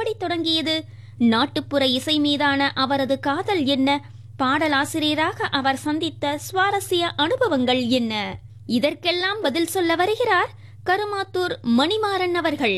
எப்படி தொடங்கியது நாட்டுப்புற இசை மீதான அவரது காதல் என்ன பாடலாசிரியராக அவர் சந்தித்த சுவாரஸ்ய அனுபவங்கள் என்ன இதற்கெல்லாம் பதில் சொல்ல வருகிறார் கருமாத்தூர் மணிமாறன் அவர்கள்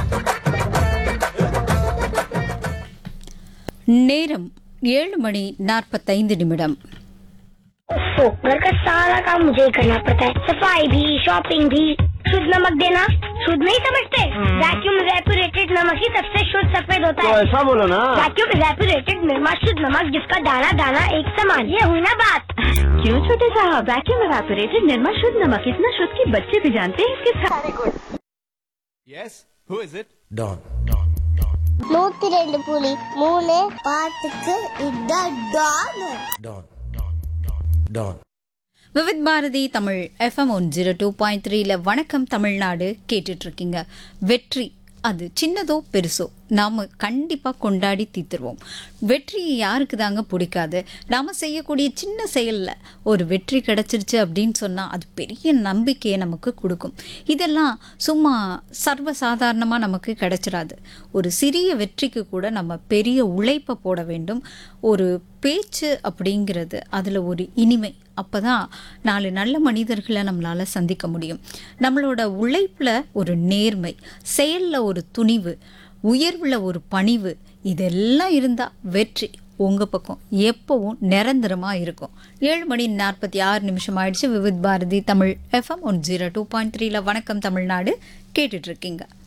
நேரம் ஏழு மணி நாற்பத்தைந்து நிமிடம் तो घर का सारा काम मुझे ही करना पड़ता है सफाई भी शॉपिंग भी शुद्ध नमक देना शुद्ध नहीं समझते वैक्यूम रेपुरेटेड नमक ही सबसे शुद्ध सफेद होता तो है ऐसा बोलो ना वैक्यूम रेपुरेटेड निर्मा शुद्ध नमक जिसका दाना दाना एक समान ये हुई ना बात क्यों छोटे साहब वैक्यूम एवापोरेटेड निर्मा शुद्ध नमक इतना शुद्ध कि बच्चे भी जानते हैं इसके साथ Yes? Who is it? Don. நூத்தி ரெண்டு புலி மூணு பாட்டுக்கு இதான் don Don. Don. Vividh Bharati Tamil FM one zero two point த்ரீல வணக்கம் தமிழ்நாடு கேட்டுட்டு இருக்கீங்க வெற்றி அது சின்னதோ பெருசோ நாம கண்டிப்பா கொண்டாடி தீர்த்துருவோம் வெற்றி யாருக்கு தாங்க பிடிக்காது நாம செய்யக்கூடிய சின்ன செயல்ல ஒரு வெற்றி கிடைச்சிருச்சு அப்படின்னு சொன்னா அது பெரிய நம்பிக்கையை நமக்கு கொடுக்கும் இதெல்லாம் சும்மா சர்வசாதாரணமா நமக்கு கிடைச்சிடாது ஒரு சிறிய வெற்றிக்கு கூட நம்ம பெரிய உழைப்பை போட வேண்டும் ஒரு பேச்சு அப்படிங்கிறது அதில் ஒரு இனிமை அப்போ தான் நாலு நல்ல மனிதர்களை நம்மளால் சந்திக்க முடியும் நம்மளோட உழைப்பில் ஒரு நேர்மை செயலில் ஒரு துணிவு உயர்வில் ஒரு பணிவு இதெல்லாம் இருந்தால் வெற்றி உங்கள் பக்கம் எப்போவும் நிரந்தரமாக இருக்கும் ஏழு மணி நாற்பத்தி ஆறு நிமிஷம் ஆயிடுச்சு Vividh Bharati Tamil FM one zero two point த்ரீல வணக்கம் தமிழ்நாடு கேட்டுட்ருக்கீங்க